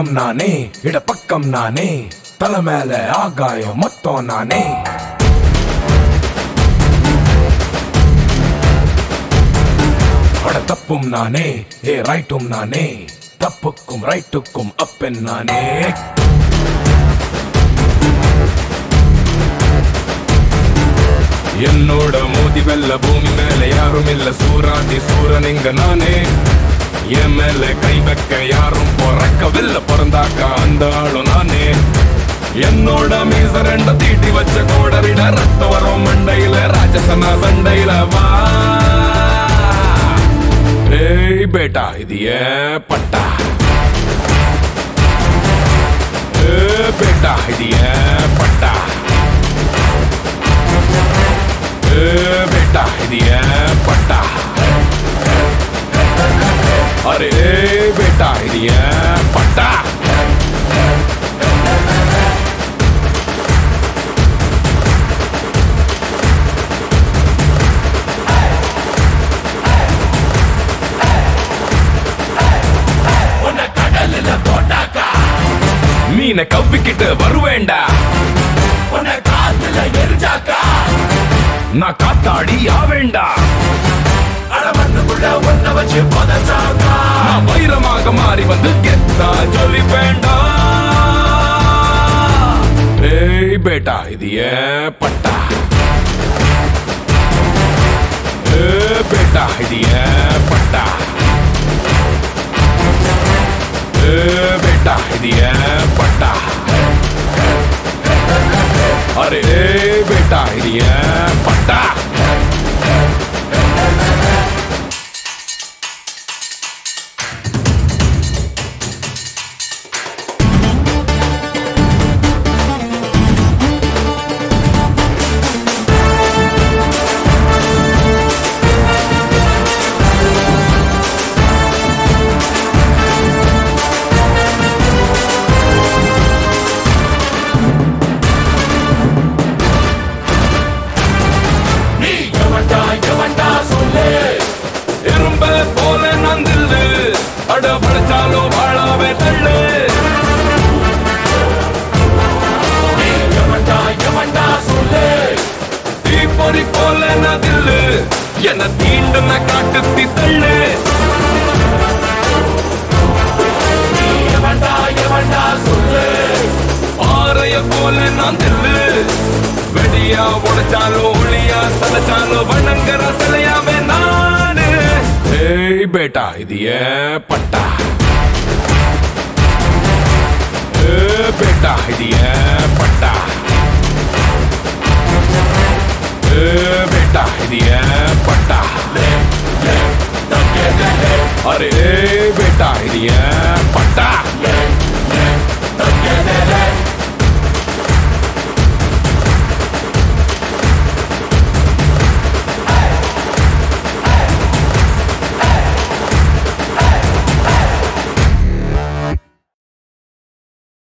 பக்கம் நானே இட பக்கம் நானே தலை மேல ஆகாயம் மொத்தம் நானே அட தப்பும் நானே ஏ ரைட்டும் நானே தப்புக்கும் ரைட்டுக்கும் அப்பன் நானே என்னோட மோதி வெல்ல பூமி மேல யாரும் இல்ல சூராதி சூரன் இங்க நானே என் மேல கை வைக்க யாரும் பிறக்கவில்லை பிறந்தாக்கா அந்த ஆளும் நானே என்னோட மீச ரெண்ட தீட்டி வச்ச கோடரிட ரத்த வரும் மண்டையில ராஜசனா சண்டையில வா ஏய் பேட்டா இது ஏன் பட்டா ஏ பேட்டா இது ஏன் பட்டா ஏ பேட்டா இது ஏன் பட்டா அரே பேட்டா இது ஏன் பட்டா மீனை கவ்விக்கிட்டு வருவேண்டா உன்னை காத்துல எரிஞ்சாக்கா நான் காத்தாடி ஆவேண்டா அடமண்ணுக்குள்ள உன்னை வச்சு புதைச்சாக்கா நான் வைரமாக மாறி வந்து கெத்தா சொல்லி வேண்டாம் ஏய் பேட்டா இது ஏன் பட்டா ஏ பேட்டா இது ஏன் பட்டா ஏ பேட்டா இது ஏன் பட்டா அரே பேட்டா இது ஏன் பட்டா நீ எவன்டா எவன்டா சொல்லு எறும்ப போல நான் தில்லு அட படைச்சாலும் வாழாவே தள்ளு நீ எவன்டா எவன்டா சொல்லு தீப்பொறி போல நான் தில்லு என்ன தீண்டுன காட்டுத்தி தள்ளு நீ எவன்டா எவன்டா சொல்லு பாறைய போல நான் தில்லு வெடியா உடைச்சாலும் ஒளியா சதைச்சாலும் வணங்குற சிலையாவே நானு ஏய் பேட்டா இது ஏன் பட்டா ஏ பேட்டா இது ஏன் பட்டா ஏ பேட்டா இது ஏன் பட்டா அரே பேட்டா இது ஏன்